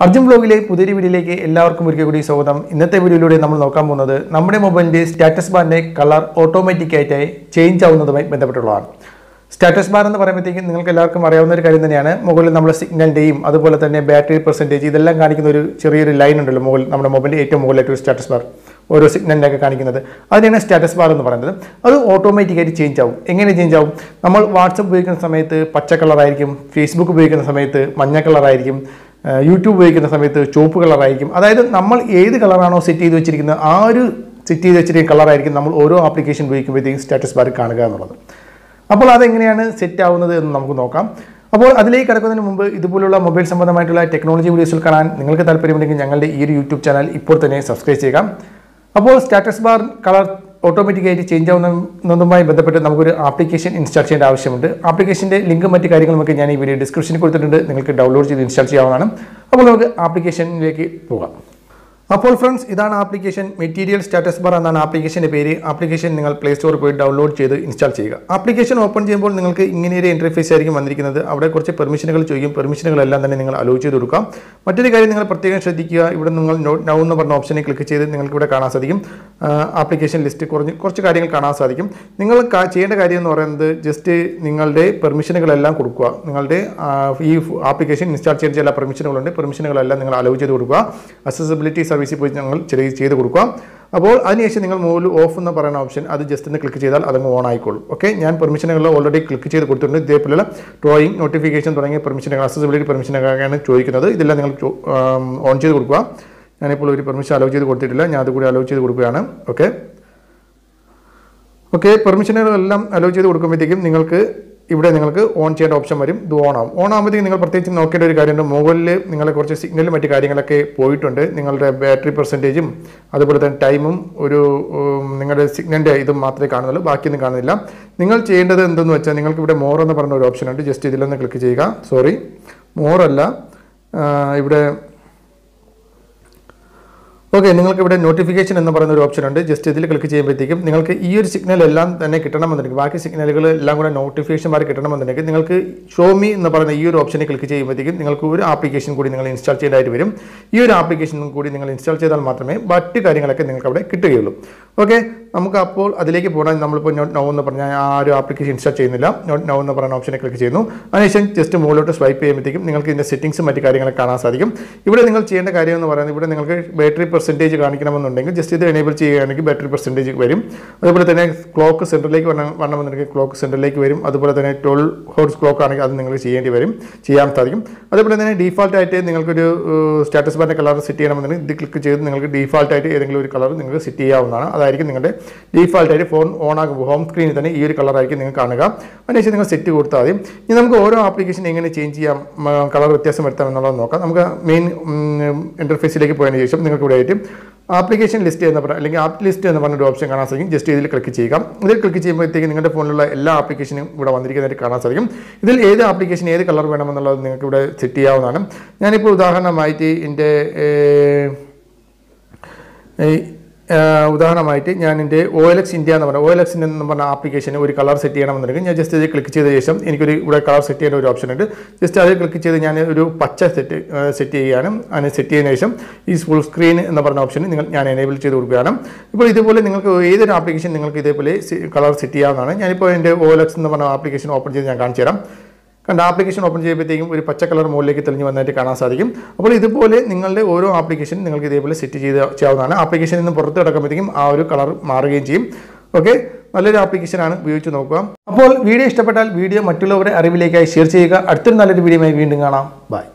അർജുൻ ബ്ലോഗിലെ പുതിയൊരു വീഡിയോയിലേക്ക് എല്ലാവർക്കും ഒരിക്കൽ കൂടി സ്വാഗതം ഇന്നത്തെ വീഡിയോയിലൂടെ നമ്മൾ നോക്കാൻ പോകുന്നത് നമ്മുടെ മൊബൈലിന്റെ സ്റ്റാറ്റസ് ബാറിന്റെ കളർ ഓട്ടോമാറ്റിക് ആയിട്ട് ചേഞ്ച് ആവുന്നതുമായി ബന്ധപ്പെട്ടുള്ളതാണ് സ്റ്റാറ്റസ് ബാർ എന്ന് പറയുമ്പോഴത്തേക്കും നിങ്ങൾക്ക് എല്ലാവർക്കും അറിയാവുന്ന ഒരു കാര്യം തന്നെയാണ് മുകളിൽ നമ്മുടെ സിഗ്നലിന്റെയും അതുപോലെ തന്നെ ബാറ്ററി പെർസെൻറ്റേജ് ഇതെല്ലാം കാണിക്കുന്ന ഒരു ചെറിയൊരു ലൈൻ ഉണ്ടല്ലോ മുകളിൽ നമ്മുടെ മൊബൈലിന്റെ ഏറ്റവും മുകളിലായിട്ട് ഒരു സ്റ്റാറ്റസ് ബാർ ഓരോ സിഗ്നലിൻ്റെ ഒക്കെ കാണിക്കുന്നത് അതിനാണ് സ്റ്റാറ്റസ് ബാർ എന്ന് പറയുന്നത് അത് ഓട്ടോമാറ്റിക്കായിട്ട് ചേഞ്ച് ആവും എങ്ങനെ ചേഞ്ച് ആവും നമ്മൾ വാട്സപ്പ് ഉപയോഗിക്കുന്ന സമയത്ത് പച്ച കളറായിരിക്കും ഫേസ്ബുക്ക് ഉപയോഗിക്കുന്ന സമയത്ത് മഞ്ഞ കളറായിരിക്കും ഏഹ് യൂട്യൂബ് ഉപയോഗിക്കുന്ന സമയത്ത് ചുവപ്പ് കളറായിരിക്കും അതായത് നമ്മൾ ഏത് കളറാണോ സെറ്റ് ചെയ്ത് വെച്ചിരിക്കുന്നത് ആ ഒരു സെറ്റ് ചെയ്ത് വെച്ചിരിക്കുന്ന കളറായിരിക്കും നമ്മൾ ഓരോ ആപ്ലിക്കേഷൻ ഉപയോഗിക്കുമ്പോഴത്തേക്കും സ്റ്റാറ്റസ് ബാർ കാണുക എന്നുള്ളത് അപ്പോൾ അതെങ്ങനെയാണ് സെറ്റ് ആവുന്നത് എന്ന് നമുക്ക് നോക്കാം അപ്പോൾ അതിലേക്ക് കിടക്കുന്നതിന് മുമ്പ് ഇതുപോലുള്ള മൊബൈൽ സംബന്ധമായിട്ടുള്ള ടെക്നോളജി വീഡിയോസിൽ കാണാൻ നിങ്ങൾക്ക് താല്പര്യമുണ്ടെങ്കിൽ ഞങ്ങളുടെ ഈ ഒരു യൂട്യൂബ് ചാനൽ ഇപ്പോൾ തന്നെ സബ്സ്ക്രൈബ് ചെയ്യുക അപ്പോൾ സ്റ്റാറ്റസ് ബാർ കളർ ഓട്ടോമാറ്റിക്കായിട്ട് ചേഞ്ച് ആവുന്നതുമായി ബന്ധപ്പെട്ട് നമുക്കൊരു ആപ്ലിക്കേഷൻ ഇൻസ്റ്റാൾ ചെയ്യേണ്ട ആവശ്യമുണ്ട് ആപ്ലിക്കേഷൻ്റെ ലിങ്കും മറ്റ് കാര്യങ്ങളുമൊക്കെ ഞാൻ ഈ വീഡിയോ ഡിസ്ക്രിപ്ഷനിൽ കൊടുത്തിട്ടുണ്ട് നിങ്ങൾക്ക് ഡൗൺലോഡ് ചെയ്ത് ഇൻസ്റ്റാൾ ചെയ്യാവുന്നതാണ് അപ്പോൾ നമുക്ക് ആപ്ലിക്കേഷനിലേക്ക് പോകാം അപ്പോൾ ഫ്രണ്ട്സ് ഇതാണ് ആപ്ലിക്കേഷൻ മെറ്റീരിയൽ സ്റ്റാറ്റസ് ബാർ എന്നാണ് ആപ്ലിക്കേഷൻ്റെ പേര് ആപ്ലിക്കേഷൻ നിങ്ങൾ പ്ലേ സ്റ്റോറിൽ പോയി ഡൗൺലോഡ് ചെയ്ത് ഇൻസ്റ്റാൾ ചെയ്യുക ആപ്ലിക്കേഷൻ ഓപ്പൺ ചെയ്യുമ്പോൾ നിങ്ങൾക്ക് ഇങ്ങനെ ഒരു ഇൻ്റർഫേസ് ആയിരിക്കും വന്നിരിക്കുന്നത് അവിടെ കുറച്ച് പെർമിഷനുകൾ ചോദിക്കും പെർമിഷനുകളെല്ലാം തന്നെ നിങ്ങൾ അലോ ചെയ്ത് കൊടുക്കാം മറ്റൊരു കാര്യം നിങ്ങൾ പ്രത്യേകം ശ്രദ്ധിക്കുക ഇവിടെ നിങ്ങൾ നൗ എന്ന് പറഞ്ഞ ഓപ്ഷനെ ക്ലിക്ക് ചെയ്ത് നിങ്ങൾക്ക് ഇവിടെ കാണാൻ സാധിക്കും ആപ്ലിക്കേഷൻ ലിസ്റ്റ് കുറഞ്ഞ് കുറച്ച് കാര്യങ്ങൾ കാണാൻ സാധിക്കും നിങ്ങൾ കാ- ചെയ്യേണ്ട കാര്യം എന്ന് പറയുന്നത് ജസ്റ്റ് നിങ്ങളുടെ പെർമിഷനുകളെല്ലാം കൊടുക്കുക നിങ്ങളുടെ ആ, ഈ ആപ്ലിക്കേഷൻ ഇൻസ്റ്റാൾ ചെയ്ത ചില പെർമിഷനുകളുണ്ട് പെർമിഷനുകളെല്ലാം നിങ്ങൾ അലോ ചെയ്ത് കൊടുക്കുക അക്സസിബിലിറ്റി സർവീസിൽ പോയി ഞങ്ങൾ ചെറിയ ചെയ്ത് കൊടുക്കുക അപ്പോൾ അതിനുശേഷം നിങ്ങൾ മുകളിൽ ഓഫ് എന്ന് പറയുന്ന ഓപ്ഷൻ അത് ജസ്റ്റ് ഒന്ന് ക്ലിക്ക് ചെയ്താൽ അതങ്ങ് ഓൺ ആയിക്കോളും ഓക്കെ ഞാൻ പെർമിഷനുകൾ ഓൾറെഡി ക്ലിക്ക് ചെയ്ത് കൊടുത്തിട്ടുണ്ട് ഇതേപോലെയുള്ള ഡ്രോയിങ് നോട്ടിഫിക്കേഷൻ തുടങ്ങിയ പെർമിഷനുകൾ അക്സസിബിലിറ്റി പെർമിഷനൊക്കെയാണ് ചോദിക്കുന്നത് ഇതെല്ലാം നിങ്ങൾ ഓൺ ചെയ്ത് കൊടുക്കുക ഞാനിപ്പോൾ ഒരു പെർമിഷൻ അലോ ചെയ്ത് കൊടുത്തിട്ടില്ല ഞാൻ അതുകൂടി അലോ ചെയ്ത് കൊടുക്കുകയാണ് ഓക്കെ ഓക്കെ പെർമിഷനുകളെല്ലാം അലോ ചെയ്ത് കൊടുക്കുമ്പോഴത്തേക്കും നിങ്ങൾക്ക് ഇവിടെ നിങ്ങൾക്ക് ഓൺ ചെയ്യേണ്ട ഓപ്ഷൻ വരും ഇത് ഓൺ ആവും ഓൺ ആകുമ്പോഴത്തേക്കും നിങ്ങൾ പ്രത്യേകിച്ച് നോക്കേണ്ട ഒരു കാര്യമുണ്ട് മുകളിൽ നിങ്ങളെ കുറച്ച് സിഗ്നലും മറ്റു കാര്യങ്ങളൊക്കെ പോയിട്ടുണ്ട് നിങ്ങളുടെ ബാറ്ററി പെർസെൻറ്റേജും അതുപോലെ തന്നെ ടൈമും ഒരു ഉം, നിങ്ങളുടെ സിഗ്നലിൻ്റെ ഇതും മാത്രമേ കാണുന്നുള്ളൂ ബാക്കിയൊന്നും കാണുന്നില്ല നിങ്ങൾ ചെയ്യേണ്ടത് എന്തെന്ന് വെച്ചാൽ നിങ്ങൾക്ക് ഇവിടെ മോർ എന്ന് പറഞ്ഞ ഒരു ഓപ്ഷൻ ഉണ്ട് ജസ്റ്റ് ഇതിലൊന്ന് ക്ലിക്ക് ചെയ്യുക സോറി മോറല്ല ഇവിടെ ഓക്കെ നിങ്ങൾക്ക് ഇവിടെ നോട്ടിഫിക്കേഷൻ എന്ന് പറയുന്ന ഒരു ഓപ്ഷൻ ഉണ്ട് ജസ്റ്റ് ഇതിൽ ക്ലിക്ക് ചെയ്യുമ്പോഴത്തേക്കും നിങ്ങൾക്ക് ഈ ഒരു സിഗ്നൽ എല്ലാം തന്നെ കിട്ടണമെന്നുണ്ടെങ്കിൽ ബാക്കി സിഗ്നലുകൾ എല്ലാം കൂടെ നോട്ടിഫിക്കേഷൻമാർ കിട്ടണമെന്നുണ്ടെങ്കിൽ നിങ്ങൾക്ക് ഷോമി എന്ന് പറയുന്ന ഈ ഒരു ഓപ്ഷനെ ക്ലിക്ക് ചെയ്യുമ്പോഴത്തേക്കും നിങ്ങൾക്ക് ഒരു ആപ്ലിക്കേഷൻ കൂടി നിങ്ങൾ ഇൻസ്റ്റാൾ ചെയ്യേണ്ടതായിട്ട് വരും ഈ ഒരു ആപ്ലിക്കേഷൻ കൂടി നിങ്ങൾ ഇൻസ്റ്റാൾ ചെയ്താൽ മാത്രമേ മറ്റ് കാര്യങ്ങളൊക്കെ നിങ്ങൾക്ക് അവിടെ കിട്ടുകയുള്ളൂ ഓക്കെ നമുക്ക് അപ്പോൾ അതിലേക്ക് പോകണം നമ്മളിപ്പോൾ നോട്ട് നോ എന്ന് പറഞ്ഞാൽ ആ ഒരു ആപ്ലിക്കേഷൻ ഇൻസ്റ്റാൾ ചെയ്യുന്നില്ല നോട്ട് നോ എന്ന് പറയുന്ന ഓപ്ഷനെ ക്ലിക്ക് ചെയ്യുന്നു അതിനുശേഷം ജസ്റ്റ് മുകളിലോട്ട് സ്വൈപ്പ് ചെയ്യുമ്പോഴത്തേക്കും നിങ്ങൾക്ക് ഇതിൻ്റെ സെറ്റിംഗ്സും മറ്റു കാര്യങ്ങളൊക്കെ കാണാൻ സാധിക്കും ഇവിടെ നിങ്ങൾ ചെയ്യേണ്ട കാര്യം എന്ന് പറയുന്നത് ഇവിടെ നിങ്ങൾക്ക് ബാറ്ററി പെർസെൻറ്റേജ് കാണിക്കണമെന്നുണ്ടെങ്കിൽ ജസ്റ്റ് ഇത് എനേബിൾ ചെയ്യുകയാണെങ്കിൽ ബാറ്ററി പെർസെൻറ്റേജ് വരും അതുപോലെ തന്നെ ക്ലോക്ക് സെൻറ്ററിലേക്ക് വരണം വരണമെന്നുണ്ടെങ്കിൽ ക്ലോക്ക് സെൻറ്ററിലേക്ക് വരും അതുപോലെ തന്നെ ട്വൽവ് ഹോർസ് ക്ലോക്ക് ആണെങ്കിൽ അത് നിങ്ങൾ ചെയ്യേണ്ടി വരും ചെയ്യാൻ സാധിക്കും അതുപോലെ തന്നെ ഡീഫാൾട്ട് ആയിട്ട് നിങ്ങൾക്കൊരു സ്റ്റാറ്റസ് ബാറിൻ്റെ കളർ സെറ്റ് ചെയ്യണമെന്നുണ്ടെങ്കിൽ ഇത് ക്ലിക്ക് ചെയ്ത് നിങ്ങൾക്ക് ഡീഫാൾട്ട് ആയിട്ട് ഏതെങ്കിലും ഒരു കളർ നിങ്ങൾക്ക് സെറ്റ് ചെയ്യാവുന്നതാണ് അതായിരിക്കും നിങ്ങളുടെ ഡീഫാൾട്ട് ആയിട്ട് ഫോൺ ഓൺ ആകുമ്പോൾ ഹോം സ്ക്രീനിൽ തന്നെ ഈ ഒരു കളറായിരിക്കും നിങ്ങൾക്ക് കാണുക അതിനുശേഷം നിങ്ങൾ സെറ്റ് കൊടുത്താൽ മതി ഇനി നമുക്ക് ഓരോ ആപ്ലിക്കേഷൻ എങ്ങനെ ചേഞ്ച് ചെയ്യാം കളർ വ്യത്യാസം വരുത്താം എന്നുള്ളത് നോക്കാം നമുക്ക് മെയിൻ ഇൻ്റർഫേസിലേക്ക് പോയതിന് ശേഷം നിങ്ങൾക്ക് ഇവിടെ ആയിട്ട് ആപ്ലിക്കേഷൻ ലിസ്റ്റ് എന്ന് പറഞ്ഞ അല്ലെങ്കിൽ ആപ്പ് ലിസ്റ്റ് എന്ന് പറഞ്ഞൊരു ഓപ്ഷൻ കാണാൻ സാധിക്കും ജസ്റ്റ് ഇതിൽ ക്ലിക്ക് ചെയ്യുക ഇതിൽ ക്ലിക്ക് ചെയ്യുമ്പോഴത്തേക്ക് നിങ്ങളുടെ ഫോണിലുള്ള എല്ലാ ആപ്ലിക്കേഷനും ഇവിടെ വന്നിരിക്കുന്നതായിട്ട് കാണാൻ സാധിക്കും ഇതിൽ ഏത് ആപ്ലിക്കേഷൻ ഏത് കളർ വേണമെന്നുള്ളത് നിങ്ങൾക്ക് ഇവിടെ സെറ്റ് ചെയ്യാവുന്നതാണ് ഞാനിപ്പോൾ ഉദാഹരണമായിട്ട് എൻ്റെ ഏർ, ഈ, ആ, ഉദാഹരണമായിട്ട് ഞാൻ എൻ്റെ ഒ എൽ എക്സ് ഇന്ത്യ എന്ന് പറഞ്ഞ ഒ എൽ എക്സ് എന്ന് പറഞ്ഞ ആപ്ലിക്കേഷന് ഒരു കളർ സെറ്റ് ചെയ്യണമെന്നുണ്ടെങ്കിൽ ഞാൻ ജസ്റ്റ് ഇത് ക്ലിക്ക് ചെയ്ത ശേഷം എനിക്കൊരു ഇവിടെ കളർ സെറ്റ് ചെയ്യേണ്ട ഒരു ഓപ്ഷൻ ഉണ്ട് ജസ്റ്റ് അത് ക്ലിക്ക് ചെയ്ത് ഞാൻ ഒരു പച്ച സെറ്റ് സെറ്റ് ചെയ്യുകയാണ് അതിന് സെറ്റ് ചെയ്തതിനു ശേഷം ഈ ഫുൾ സ്ക്രീൻ എന്ന് പറഞ്ഞ ഓപ്ഷൻ നിങ്ങൾ ഞാൻ എനേബിൾ ചെയ്ത് കൊടുക്കുകയാണ് ഇപ്പോൾ ഇതുപോലെ നിങ്ങൾക്ക് ഏതൊരു ആപ്ലിക്കേഷൻ നിങ്ങൾക്ക് ഇതേപോലെ കളർ സെറ്റ് ചെയ്യാവുന്നതാണ് ഞാനിപ്പോൾ എൻ്റെ ഒ എൽ എക്സ് എന്ന് പറഞ്ഞ ആപ്ലിക്കേഷൻ ഓപ്പൺ ചെയ്ത് ഞാൻ കാണിച്ചു തരാം കണ്ട ആപ്ലിക്കേഷൻ ഓപ്പൺ ചെയ്യുമ്പോഴത്തേക്കും ഒരു പച്ച കളർ മുകളിലേക്ക് തെളിഞ്ഞ് വന്നതായിട്ട് കാണാൻ സാധിക്കും അപ്പോൾ ഇതുപോലെ നിങ്ങളുടെ ഓരോ ആപ്ലിക്കേഷൻ നിങ്ങൾക്ക് ഇതേപോലെ സെറ്റ് ചെയ്ത് ചെയ്യാവുന്നതാണ് ആപ്ലിക്കേഷനിൽ നിന്ന് പുറത്ത് കിടക്കുമ്പോഴത്തേക്കും ആ ഒരു കളർ മാറുകയും ചെയ്യും ഓക്കെ നല്ലൊരു ആപ്ലിക്കേഷനാണ് ഉപയോഗിച്ച് നോക്കുക അപ്പോൾ വീഡിയോ ഇഷ്ടപ്പെട്ടാൽ വീഡിയോ മറ്റുള്ളവരുടെ അറിവിലേക്കായി ഷെയർ ചെയ്യുക അടുത്തൊരു നല്ലൊരു വീഡിയോയുമായി വീണ്ടും കാണാം ബൈ